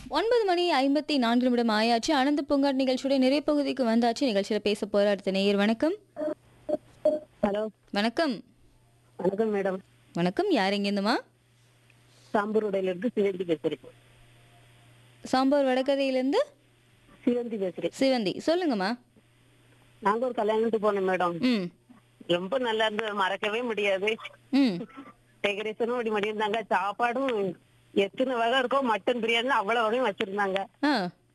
ஒன்பது மணி ஐம்பத்தி நான்கு நிமிடம் ஆயாச்சு ஆனந்த பூங்காட் நிகழ்ச்சியோட நிறைய பகுதிக்கு வந்தாச்சு நிகழ்ச்சியில பேச போற அடுத்த நேயர் வணக்கம் ஹலோ வணக்கம் வணக்கம் மேடம் வணக்கம் யார் எங்கேருந்துமா சாம்பூருடையில இருந்து சிவந்தி பேசுறேன் சாம்பார் வடகரையிலேருந்து சிவந்தி பேசுறேன் சிவந்தி சொல்லுங்கம்மா நாங்க ஒரு கல்யாணத்துக்கு போனோம் மேடம் ம் ரொம்ப நல்லா இருந்தது மறக்கவே முடியாது ம் டெக்கரேஷனும் அப்படி பண்ணியிருந்தாங்க சாப்பாடும் எத்தனை வகை இருக்கோ மட்டன் பிரியாணி அவ்வளவு வகையும் வச்சிருந்தாங்க ஆ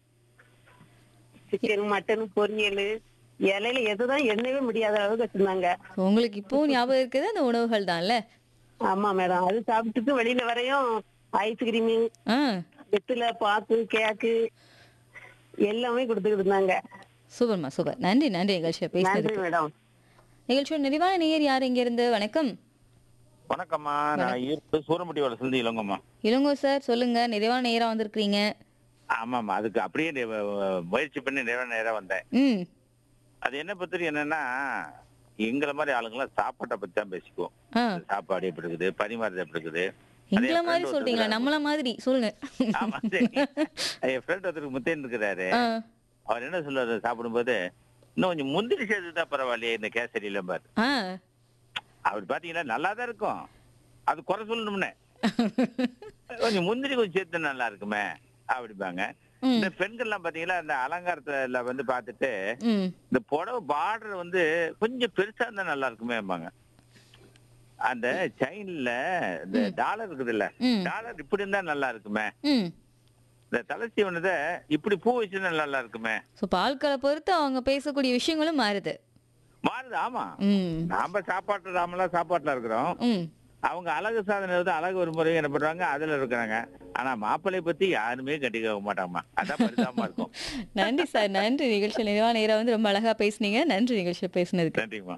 சிக்கன் மட்டன் பொரியல் இலையில எதுதான் எண்ணவே முடியாத அளவுக்கு வச்சிருந்தாங்க உங்களுக்கு இப்போவும் ஞாபகம் இருக்குது அந்த உணவுகள் தான்ல ஆமா மேடம் அது சாப்பிட்டுட்டு வெளியில வரையும் ஐஸ்கிரீமு ஆ வெத்தில பாக்கு கேக்கு எல்லாமே கொடுத்துக்கிட்டு இருந்தாங்க சூப்பர்மா சூப்பர் நன்றி நன்றி நிகழ்ச்சியை நன்றி பேசுனதுக்கு மேடம் நிகழ்ச்சியோட நிறைவான நேயர் யார் இருந்து வணக்கம் வணக்கம்மா நான் ஈர்ப்பு சூரமுட்டி வளர்ந்து இளங்கம்மா இளங்கோ சார் சொல்லுங்க நிறைவான நேரா வந்திருக்கிறீங்க ஆமாம்மா அதுக்கு அப்படியே நி- வ- வ- முயற்சி பண்ணி நிறைய நேரம் வந்தேன் ம் அது என்ன பத்தி என்னன்னா எங்களை மாதிரி ஆளுங்களாம் சாப்பாட்டை பத்தி தான் பேசிக்குவோம் ஆ சாப்பாடு எப்படி இருக்குது பரிமாறுறது எப்படி இருக்குது அது எங்களை என் மாதிரி friend சொல்றீங்களா ஒருத்தர் நம்மள மாதிரி சொல்லுங்க ஆமா சரி என் ஃப்ரெண்ட் ஒருத்தருக்கு முத்தேன் இருக்கிறாரு ஆ அவர் என்ன சொல்லுவாரு சாப்பிடும்போது இன்னும் கொஞ்சம் முந்திரி சேர்த்துதான் பரவாயில்லையே இந்த கேசரியில பாரு ஆ அவர் பாத்தீங்கன்னா நல்லா தான் இருக்கும் அது குறை சொல்லணும்னே கொஞ்சம் முந்திரி கொஞ்சம் சேர்த்து நல்லா இருக்குமே அப்படிம்பாங்க ம் இந்த பெண்கள்லாம் பாத்தீங்களா இந்த அலங்காரத்துல வந்து பார்த்துட்டு ம் இந்த புடவை பார்டர் வந்து கொஞ்சம் பெருசா இருந்தா நல்லா இருக்குமேம்பாங்க அந்த செயின்ல இந்த டாலர் இருக்குதுல்ல ம் டாலர் இப்படி இருந்தா நல்லா இருக்குமே ம் இந்த தலைச்சீவனதை இப்படி பூ வச்சுருந்தா நல்லா இருக்குமே ஸோ பால்களை பொறுத்து அவங்க பேசக்கூடிய விஷயங்களும் மாறுது மாறுது ஆமா ம் நாம சாப்பாட்டு நாமெல்லாம் சாப்பாட்டுல இருக்கிறோம் ம் அவங்க அழகு சாதனை வந்து அழகு ஒரு முறை என்ன பண்றாங்க அதுல இருக்கிறாங்க ஆனா மாப்பிள்ளை பத்தி யாருமே கண்டிக்க மாட்டாங்கம்மா அதான் பரிதாபமா இருக்கும் நன்றி சார் நன்றி நிகழ்ச்சியில் நிறைவான நேரம் வந்து ரொம்ப அழகா பேசுனீங்க நன்றி நிகழ்ச்சியில் பேசுனதுக்கு நன்றிங்கம்மா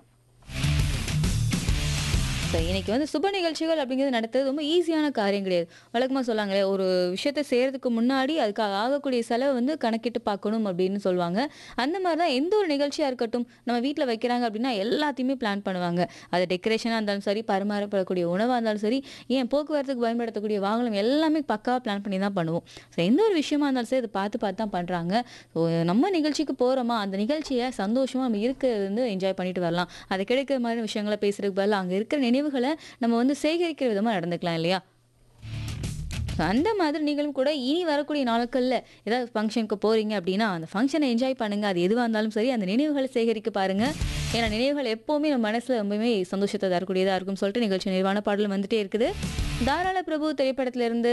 ஸோ இன்னைக்கு வந்து சுப நிகழ்ச்சிகள் அப்படிங்கிறது நடத்துறது ரொம்ப ஈஸியான காரியம் கிடையாது வழக்கமாக சொல்லாங்களே ஒரு விஷயத்தை செய்கிறதுக்கு முன்னாடி அதுக்காக ஆகக்கூடிய செலவு வந்து கணக்கிட்டு பார்க்கணும் அப்படின்னு சொல்லுவாங்க அந்த மாதிரி தான் எந்த ஒரு நிகழ்ச்சியாக இருக்கட்டும் நம்ம வீட்டில் வைக்கிறாங்க அப்படின்னா எல்லாத்தையுமே பிளான் பண்ணுவாங்க அது டெக்கரேஷனாக இருந்தாலும் சரி பரிமாறப்படக்கூடிய உணவாக இருந்தாலும் சரி ஏன் போக்குவரத்துக்கு பயன்படுத்தக்கூடிய வாகனம் எல்லாமே பக்காவாக பிளான் பண்ணி தான் பண்ணுவோம் ஸோ எந்த ஒரு விஷயமா இருந்தாலும் சரி அதை பார்த்து பார்த்து தான் பண்ணுறாங்க ஸோ நம்ம நிகழ்ச்சிக்கு போகிறோமா அந்த நிகழ்ச்சியை சந்தோஷமாக நம்ம இருக்கிறது வந்து என்ஜாய் பண்ணிட்டு வரலாம் அது கிடைக்கிற மாதிரி விஷயங்களை பேசுறதுக்கு பதிலாக அங்கே இருக்கிற நினைவுகளை நம்ம வந்து சேகரிக்கிற விதமாக நடந்துக்கலாம் இல்லையா So, அந்த மாதிரி நீங்களும் கூட இனி வரக்கூடிய நாட்களில் ஏதாவது ஃபங்க்ஷனுக்கு போறீங்க அப்படின்னா அந்த ஃபங்க்ஷனை என்ஜாய் பண்ணுங்க அது எதுவாக இருந்தாலும் சரி அந்த நினைவுகளை சேகரிக்க பாருங்க ஏன்னா நினைவுகள் எப்போவுமே நம்ம மனசுல ரொம்பவே சந்தோஷத்தை தரக்கூடியதாக இருக்கும் சொல்லிட்டு நிகழ்ச்சி நிறைவான பாடலும் வந்துட்டே இருக்குது தாராள பிரபு திரைப்படத்துல இருந்து